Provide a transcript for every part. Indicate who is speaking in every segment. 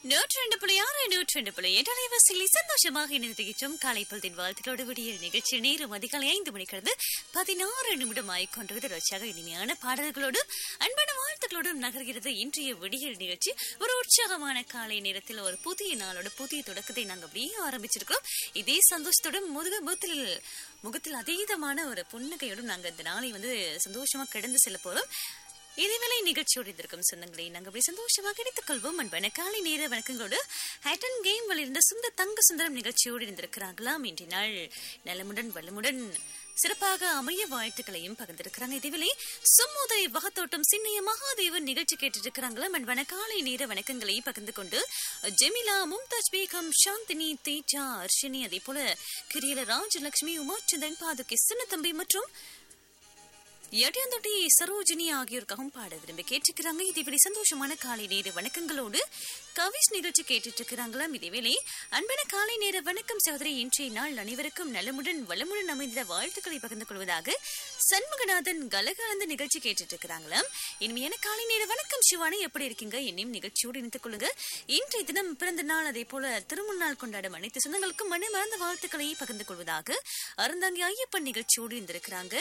Speaker 1: நூற்றி ரெண்டு புள்ளி ஆறு நூற்றி ரெண்டு புள்ளி எட்டு அலைவரிசையில் சந்தோஷமாக இணைந்திருக்கிறோம் காலை பொழுதின் வாழ்த்துக்களோடு விடியல் நிகழ்ச்சி நேரம் அதிகாலை ஐந்து மணிக்கிறது பதினாறு நிமிடம் ஆய்கொண்டது ரோச்சாக இனிமையான பாடல்களோடு அன்பான வாழ்த்துக்களோடும் நகர்கிறது இன்றைய விடியல் நிகழ்ச்சி ஒரு உற்சாகமான காலை நேரத்தில் ஒரு புதிய நாளோட புதிய தொடக்கத்தை நாங்கள் அப்படியே ஆரம்பிச்சிருக்கிறோம் இதே சந்தோஷத்துடன் முதுக முகத்தில் முகத்தில் அதீதமான ஒரு புன்னகையோடும் நாங்கள் இந்த நாளை வந்து சந்தோஷமா கடந்து செல்ல போறோம் இதேவேளை நிகழ்ச்சியோடு இருக்கும் சொந்தங்களை நாங்கள் அப்படி சந்தோஷமாக கிடைத்துக் கொள்வோம் அன்பான காலை நேர வணக்கங்களோடு ஹேட்டன் கேம் வழியிருந்த சுந்த தங்க சுந்தரம் நிகழ்ச்சியோடு இருந்திருக்கிறாங்களாம் இன்றைய நாள் நலமுடன் வளமுடன் சிறப்பாக அமைய வாழ்த்துக்களையும் பகிர்ந்திருக்கிறாங்க இதேவேளை சும்மோதய வகத்தோட்டம் சின்னைய மகாதேவன் நிகழ்ச்சி கேட்டுட்டு இருக்கிறாங்களாம் அன்பான காலை நேர வணக்கங்களை பகிர்ந்து கொண்டு ஜெமிலா மும்தாஜ் பேகம் சாந்தினி தேஜா அர்ஷினி அதே போல கிரியல ராஜலட்சுமி உமாச்சந்திரன் பாதுகை சின்னத்தம்பி மற்றும் எட்டியந்தொட்டி சரோஜினி ஆகியோருக்காகவும் பாட விரும்பி கேட்டிருக்கிறாங்க இதேவேளை சந்தோஷமான காலை நேர வணக்கங்களோடு கவிஷ் நிகழ்ச்சி கேட்டுட்டு இருக்கிறாங்களாம் இதேவேளை அன்பான காலை நேர வணக்கம் சகோதரி இன்றைய நாள் அனைவருக்கும் நலமுடன் வளமுடன் அமைந்த வாழ்த்துக்களை பகிர்ந்து கொள்வதாக சண்முகநாதன் கலகலந்த நிகழ்ச்சி கேட்டுட்டு இருக்கிறாங்களாம் இனிமையான காலை நேர வணக்கம் சிவானி எப்படி இருக்கீங்க என்னையும் நிகழ்ச்சியோடு இணைத்துக் கொள்ளுங்க இன்றைய தினம் பிறந்த நாள் அதே போல திருமண நாள் கொண்டாடும் அனைத்து சொந்தங்களுக்கும் மன மறந்த வாழ்த்துக்களை பகிர்ந்து கொள்வதாக அருந்தாங்கி ஐயப்பன் நிகழ்ச்சியோடு இருந்திருக்கிறாங்க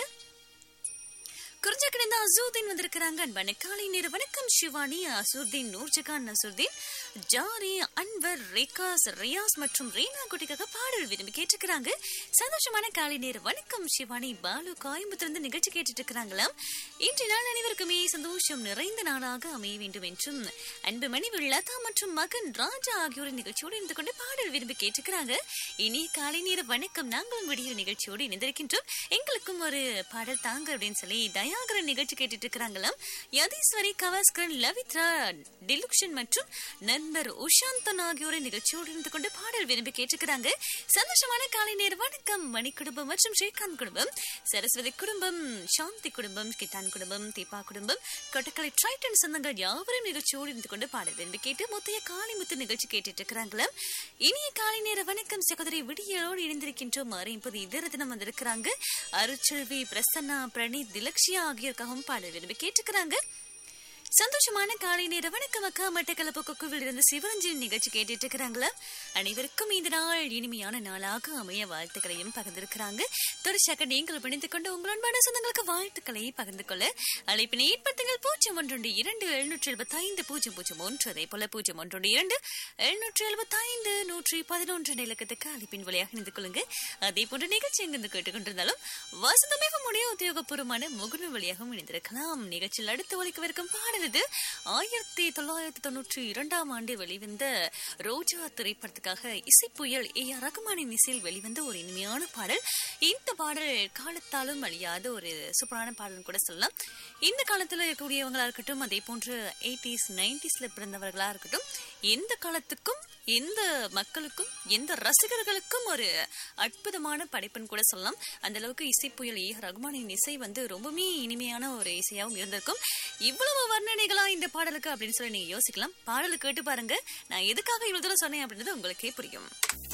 Speaker 1: குறிஞ்ச கிடந்த அசூர்தீன் வந்திருக்கிறாங்க அன்பான காலை நேர வணக்கம் சிவானி அசூர்தீன் நூர்ஜகான் அசூர்தீன் ஜாரி அன்வர் ரேகாஸ் ரியாஸ் மற்றும் ரீனா குட்டிக்காக பாடல் விரும்பி கேட்டிருக்கிறாங்க சந்தோஷமான காலை நேர வணக்கம் சிவானி பாலு கோயம்புத்திலிருந்து நிகழ்ச்சி கேட்டுட்டு இருக்கிறாங்களாம் இன்றைய நாள் அனைவருக்குமே சந்தோஷம் நிறைந்த நாளாக அமைய வேண்டும் என்றும் அன்பு மனைவி லதா மற்றும் மகன் ராஜா ஆகியோரின் நிகழ்ச்சியோடு இருந்து கொண்டு பாடல் விரும்பி கேட்டிருக்கிறாங்க இனி காலை நேர வணக்கம் நாங்களும் விடிய நிகழ்ச்சியோடு இணைந்திருக்கின்றோம் எங்களுக்கும் ஒரு பாடல் தாங்க அப்படின்னு சொல்லி தயாகரன் நிகழ்ச்சி கேட்டுட்டு இருக்கிறாங்களாம் யதீஸ்வரி கவாஸ்கரன் லவித்ரா டிலுக்ஷன் மற்றும் நண்பர் உஷாந்தன் ஆகியோரின் நிகழ்ச்சியோடு இருந்து கொண்டு பாடல் விரும்பி கேட்டிருக்கிறாங்க சந்தோஷமான காலை நேர வணக்கம் மணி குடும்பம் மற்றும் ஸ்ரீகாந்த் குடும்பம் சரஸ்வதி குடும்பம் சாந்தி குடும்பம் கிதான் குடும்பம் தீபா குடும்பம் கொட்டக்கலை ட்ரைட்டன் சொந்தங்கள் யாவரும் நிகழ்ச்சியோடு இருந்து கொண்டு பாடல் விரும்பி கேட்டு முத்தைய காளிமுத்து நிகழ்ச்சி கேட்டுட்டு இருக்கிறாங்களாம் இனிய காலை நேர வணக்கம் சகோதரி விடியலோடு இணைந்திருக்கின்றோம் அறிவிப்பது இதர தினம் வந்திருக்கிறாங்க அருச்செல்வி பிரசன்னா பிரணீத் திலக்ஷியா ஆகியோருக்காகவும் பாடல் விரும்பி கேட்டுக்கிறாங்க சந்தோஷமான காலை நேர வணக்கம் அக்கா மட்டக்களப்பு கொக்குவில் இருந்து சிவரஞ்சன் நிகழ்ச்சி கேட்டுட்டு இருக்கிறாங்களா அனைவருக்கும் இந்த நாள் இனிமையான நாளாக அமைய வாழ்த்துக்களையும் பகிர்ந்திருக்கிறாங்க தொடர்ச்சியாக நீங்கள் பிணைத்துக் கொண்டு உங்களோட சொந்தங்களுக்கு வாழ்த்துக்களை பகிர்ந்து கொள்ள அழைப்பினை ஏற்படுத்துங்கள் பூஜ்ஜியம் ஒன்று இரண்டு எழுநூற்றி எழுபத்தி ஐந்து பூஜ்ஜியம் பூஜ்ஜியம் ஒன்று அதே போல பூஜ்ஜியம் ஒன்று இரண்டு எழுநூற்றி எழுபத்தி ஐந்து நூற்றி பதினொன்று இலக்கத்துக்கு அழைப்பின் வழியாக இணைந்து கொள்ளுங்க அதே போன்ற நிகழ்ச்சி எங்கிருந்து கேட்டுக்கொண்டிருந்தாலும் வசந்தமேக முடிய உத்தியோகபூர்வமான முகநூல் வழியாகவும் இணைந்திருக்கலாம் நிகழ்ச்சியில் அடுத்து ஒழிக்கவிருக்கும் பாடல் இது ஆயிரத்தி தொள்ளாயிரத்தி தொண்ணூற்றி இரண்டாம் ஆண்டு வெளிவந்த ரோஜா திரைப்படத்துக்காக இசைப்புயல் ஏ ஆர் ரகுமானின் இசையில் வெளிவந்த ஒரு இனிமையான பாடல் இந்த பாடல் காலத்தாலும் அழியாத ஒரு சூப்பரான பாடல் கூட சொல்லலாம் இந்த காலத்துல இருக்கக்கூடியவங்களா இருக்கட்டும் அதே போன்று எயிட்டிஸ் நைன்டிஸ்ல பிறந்தவர்களா இருக்கட்டும் எந்த காலத்துக்கும் எந்த மக்களுக்கும் எந்த ரசிகர்களுக்கும் ஒரு அற்புதமான படைப்புன்னு கூட சொல்லலாம் அந்த அளவுக்கு இசைப்புயல் ஏ ஆர் ரகுமானின் இசை வந்து ரொம்பவுமே இனிமையான ஒரு இசையாகவும் இருந்திருக்கும் இவ்வளவு வர்ணனைகளா இந்த பாடலுக்கு அப்படின்னு சொல்லி நீங்க யோசிக்கலாம் பாடலை கேட்டு பாருங்க நான் எதுக்காக இவ்வளவு தூரம் சொன்னேன் அப்படின்றது உங்களுக்கே புரியும்